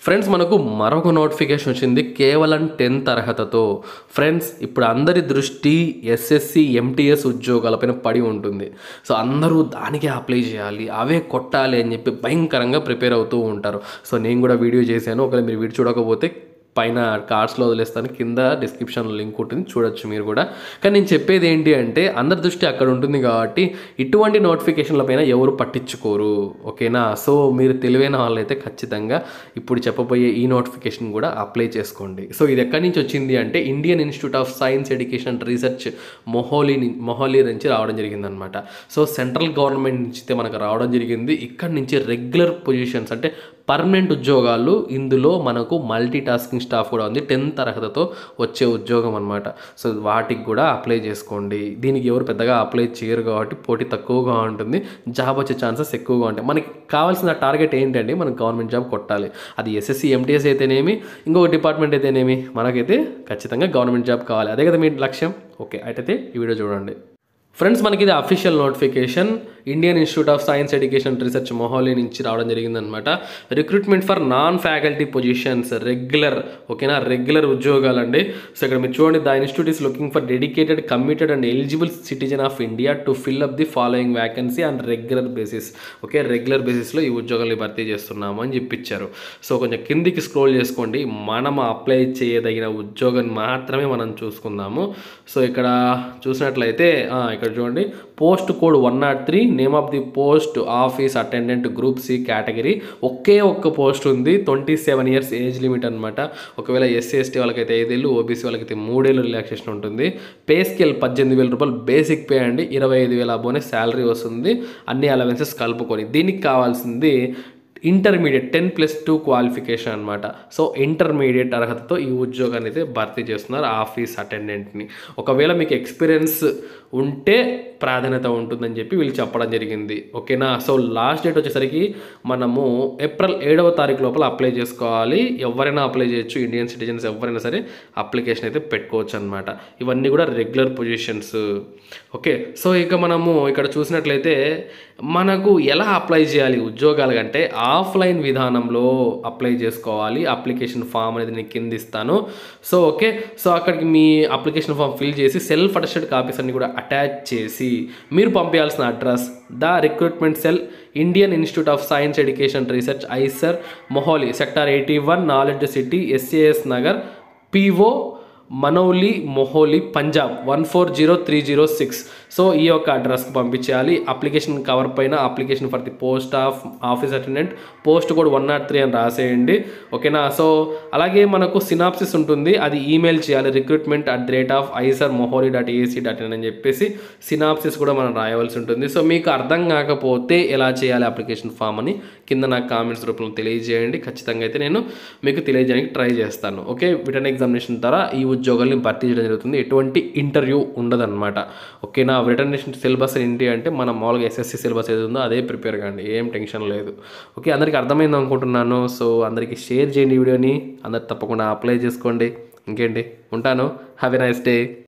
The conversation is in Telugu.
ఫ్రెండ్స్ మనకు మరొక నోటిఫికేషన్ వచ్చింది కేవలం టెన్త్ అర్హతతో ఫ్రెండ్స్ ఇప్పుడు అందరి దృష్టి ఎస్ఎస్సి ఎంటీఎస్ ఉద్యోగాలపైన పడి ఉంటుంది సో అందరూ దానికే అప్లై చేయాలి అవే కొట్టాలి అని చెప్పి భయంకరంగా ప్రిపేర్ అవుతూ ఉంటారు సో నేను కూడా వీడియో చేశాను ఒకవేళ మీరు వీడియో చూడకపోతే పైన కార్డ్స్లో వదిలేస్తాను కింద డిస్క్రిప్షన్లో లింక్ ఉంటుంది చూడొచ్చు మీరు కూడా కానీ నేను చెప్పేది ఏంటి అంటే అందరి దృష్టి అక్కడ ఉంటుంది కాబట్టి ఇటువంటి నోటిఫికేషన్ల పైన ఎవరు పట్టించుకోరు ఓకేనా సో మీరు తెలివైన వాళ్ళైతే ఖచ్చితంగా ఇప్పుడు చెప్పబోయే ఈ నోటిఫికేషన్ కూడా అప్లై చేసుకోండి సో ఇది ఎక్కడి నుంచి వచ్చింది అంటే Indian Institute of Science Education and Research Mohali ని- మొహాలీ నుంచి రావడం జరిగిందనమాట సో సెంట్రల్ గవర్నమెంట్ నుంచి అయితే మనకు రావడం జరిగింది ఇక్కడ నుంచి రెగ్యులర్ పొజిషన్స్ అంటే పర్మనెంట్ ఉద్యోగాలు ఇందులో మనకు మల్టీ టాస్కింగ్ స్టాఫ్ కూడా ఉంది టెన్త్ అర్హతతో వచ్చే ఉద్యోగం అనమాట సో వాటికి కూడా అప్లై చేసుకోండి దీనికి ఎవరు పెద్దగా అప్లై చేయరు కాబట్టి పోటీ తక్కువగా ఉంటుంది జాబ్ వచ్చే ఛాన్సెస్ ఎక్కువగా ఉంటాయి మనకి కావాల్సిన టార్గెట్ ఏంటంటే మనం గవర్నమెంట్ జాబ్ కొట్టాలి అది ఎస్ఎస్సి ఎంటీఎస్ అయితేనేమి ఇంకొక డిపార్ట్మెంట్ అయితేనేమి మనకైతే ఖచ్చితంగా గవర్నమెంట్ జాబ్ కావాలి అదే కదా మీ లక్ష్యం ఓకే అయితే ఈ వీడియో చూడండి ఫ్రెండ్స్ మనకి ఇది official notification Indian Institute of Science Education Research Mohali నుంచి రావడం జరిగిందనమాట recruitment for non faculty positions regular ఓకేనా రెగ్యులర్ ఉద్యోగాలండి సో ఇక్కడ మీరు చూడండి the institute is looking for dedicated committed and eligible citizen of India to fill up the following vacancy and regular basis okay regular బేసిస్లో ఈ ఉద్యోగాలు భర్తీ చేస్తున్నాము అని చెప్పించారు సో కొంచెం కిందికి స్క్రోల్ చేసుకోండి మనం అప్లై చేయదగిన ఉద్యోగం మాత్రమే మనం చూసుకుందాము సో ఇక్కడ చూసినట్లయితే ఆ, ఇక్కడ చూడండి post code one not three name of the post office attendant group C category ఒకే ఒక్క పోస్ట్ ఉంది twenty seven years age limit అనమాట ఒకవేళ ఎస్సీ ఎస్టీ వాళ్ళకైతే ఐదేళ్ళు ఓబీసీ వాళ్ళకైతే మూడేళ్ళు రిలాక్సేషన్ ఉంటుంది పే స్కేల్ పద్దెనిమిది వేల రూపాయలు బేసిక్ పే అండి ఇరవై ఐదు వేల అబోనే శాలరీ వస్తుంది అన్ని అలవెన్సెస్ కలుపుకొని దీనికి కావాల్సింది intermediate ten plus two qualification అనమాట సో ఇంటర్మీడియట్ అర్హతతో ఈ ఉద్యోగాన్ని అయితే భర్తీ చేస్తున్నారు ఆఫీస్ అటెండెంట్ని ఒకవేళ మీకు ఎక్స్పీరియన్స్ ఉంటే ప్రాధాన్యత ఉంటుందని చెప్పి వీళ్ళు చెప్పడం జరిగింది ఓకేనా సో లాస్ట్ డేట్ వచ్చేసరికి మనము ఏప్రిల్ ఏడవ తారీఖు లోపల అప్లై చేసుకోవాలి ఎవరైనా అప్లై చేయొచ్చు ఇండియన్ సిటిజన్స్ ఎవరైనా సరే అప్లికేషన్ అయితే పెట్టుకోవచ్చు అనమాట ఇవన్నీ కూడా రెగ్యులర్ పొజిషన్స్ ఓకే సో ఇక మనము ఇక్కడ చూసినట్లయితే మనకు ఎలా అప్లై చేయాలి ఉద్యోగాలు అంటే ఆఫ్లైన్ విధానంలో అప్లై చేసుకోవాలి అప్లికేషన్ ఫామ్ అనేది నేను కింద ఇస్తాను సో ఓకే సో అక్కడికి మీ అప్లికేషన్ ఫామ్ ఫిల్ చేసి సెల్ఫ్ అటెస్టెడ్ కాపీస్ అన్ని కూడా అటాచ్ చేసి మీరు పంపించాల్సిన address the recruitment cell Indian Institute of Science Education Research IISER Mohali sector eighty one knowledge city SAS Nagar PO Manauli Mohali Punjab one four zero three zero six so ఈ యొక్క అడ్రస్కి పంపించేయాలి అప్లికేషన్ కవర్ పైన application for the post of office attendant post code one not three అని రాసేయండి ఓకేనా సో అలాగే మనకు సినాప్సిస్ ఉంటుంది అది ఈమెయిల్ చేయాలి recruitment at the rate of IISER Mohali dot AC dot in అని చెప్పేసి సినాప్సిస్ కూడా మనం రాయవలసి ఉంటుంది సో మీకు అర్థం కాకపోతే ఎలా చేయాలి అప్లికేషన్ ఫామ్ అని కింద నాకు కామెంట్స్ రూపంలో తెలియజేయండి ఖచ్చితంగా అయితే నేను మీకు తెలియజేయడానికి ట్రై చేస్తాను ఓకే రిటర్న్ ఎగ్జామినేషన్ ద్వారా ఈ ఉద్యోగాల్ని భర్తీ చేయడం జరుగుతుంది ఎటువంటి ఇంటర్వ్యూ ఉండదన్నమాట ఓకేనా రిటర్న్ సిలబస్ ఏంటి అంటే మనం మామూలుగా ఎస్ఎస్సి సిలబస్ ఏది ఉందో అదే ప్రిపేర్ కాండి ఏం టెన్షన్ లేదు ఓకే అందరికీ అర్థమైంది అనుకుంటున్నాను సో అందరికీ షేర్ చేయండి ఈ వీడియోని అందరు తప్పకుండా అప్లై చేసుకోండి ఇంకేంటి ఉంటాను హ్యావ్ ఎ నైస్ డే